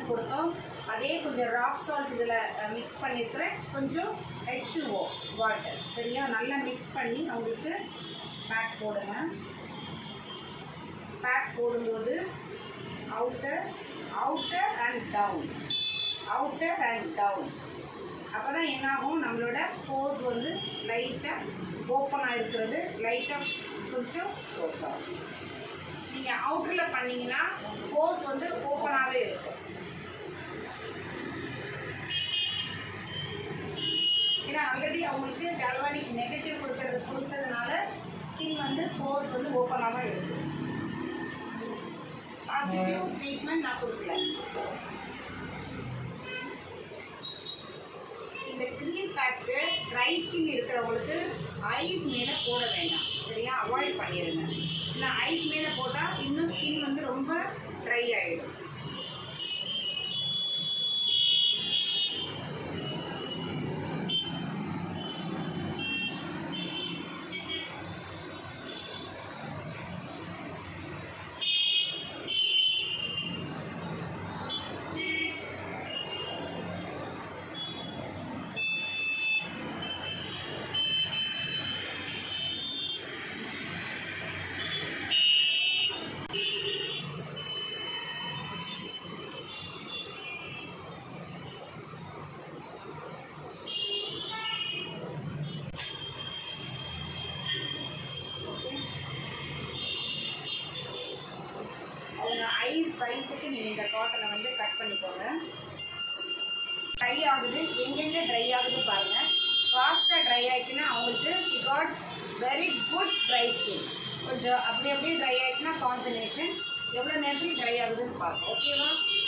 salt கொடுத்தோம் அதே கொஞ்சம் ராக் சால்ட் இதில் மிக்ஸ் பண்ணியிருக்கிறேன் கொஞ்சம் H2O வாட்டர் சரியா நல்லா மிக்ஸ் பண்ணி அவங்களுக்கு பேக் போடுங்க பேக் போடும்போது outer outer and down outer and down அப்போ தான் என்னாகும் நம்மளோட போஸ் வந்து லைட்டாக ஓப்பனாக இருக்கிறது லைட்டாக கொஞ்சம் க்ளோஸ் ஆகும் நீங்கள் அவுட்டரில் பண்ணீங்கன்னா போஸ் வந்து ஓப்பனாகவே இருக்கும் ஏன்னா ஆல்ரெடி அவங்களுக்கு ஜல்வானிக் நெகட்டிவ் கொடுக்கறது கொடுத்ததுனால ஸ்கின் வந்து போஸ் வந்து ஓப்பனாக தான் இருக்கும் பாசிட்டிவ் ட்ரீட்மெண்ட் நான் கொடுக்கல இந்த க்ரீம் பேக்கு ட்ரை ஸ்கின் இருக்கிறவங்களுக்கு ஐஸ் மேலே போட வேண்டாம் சரியா அவாய்ட் பண்ணிடுங்க இல்லை ஐஸ் மேலே போட்டால் இன்னும் ஸ்கின் வந்து ரொம்ப ட்ரை ஆகிடும் அவங்க ஐஸ் சைஸுக்கு நீங்கள் இந்த காட்டனை வந்து கட் பண்ணிக்கோங்க ட்ரை ஆகுது எங்கெங்கே ட்ரை ஆகுது பாருங்கள் ஃபாஸ்ட்டாக ட்ரை ஆயிடுச்சுன்னா அவங்களுக்கு she got very good dry skin கொஞ்சம் அப்படி அப்படியே ட்ரை ஆயிடுச்சுன்னா காம்பினேஷன் எவ்வளோ நேரத்துக்கு ட்ரை ஆகுதுன்னு பார்ப்போம் ஓகேவா